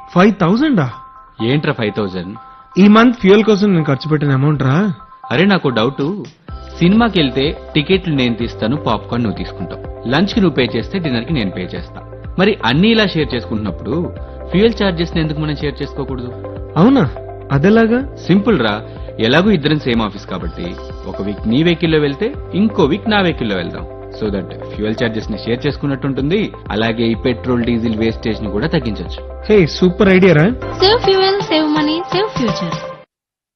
five థౌజండా ఏంట్రా five thousand ఈ మంత్ ఫ్యూయల్ కోసం నేను ఖర్చు పెట్టిన అమౌంట్ రా అరే నాకు డౌట్ సినిమాకి వెళ్తే టికెట్లు నేను తీస్తాను పాప్కార్న్ నువ్వు తీసుకుంటావు లంచ్ కి నువ్వు పే చేస్తే డిన్నర్ కి నేను పే చేస్తా మరి అన్ని ఇలా షేర్ చేసుకుంటున్నప్పుడు ఫ్యూయల్ చార్జెస్ ఎందుకు మనం షేర్ చేసుకోకూడదు అవునా అదెలాగా సింపుల్ రా ఎలాగో ఇద్దరం సేమ్ ఆఫీస్ కాబట్టి ఒక వీక్ నీ వెహికల్లో వెళ్తే ఇంకో వీక్ నా వెహికల్లో వెళ్దాం సో దట్ ఫ్యూయల్ చార్జెస్ ని షేర్ చేసుకున్నట్టు ఉంటుంది అలాగే ఈ పెట్రోల్ డీజిల్ వేస్టేజ్ ని కూడా తగ్గించవచ్చు హే సూపర్ ఐడియా రా save fuel save money save future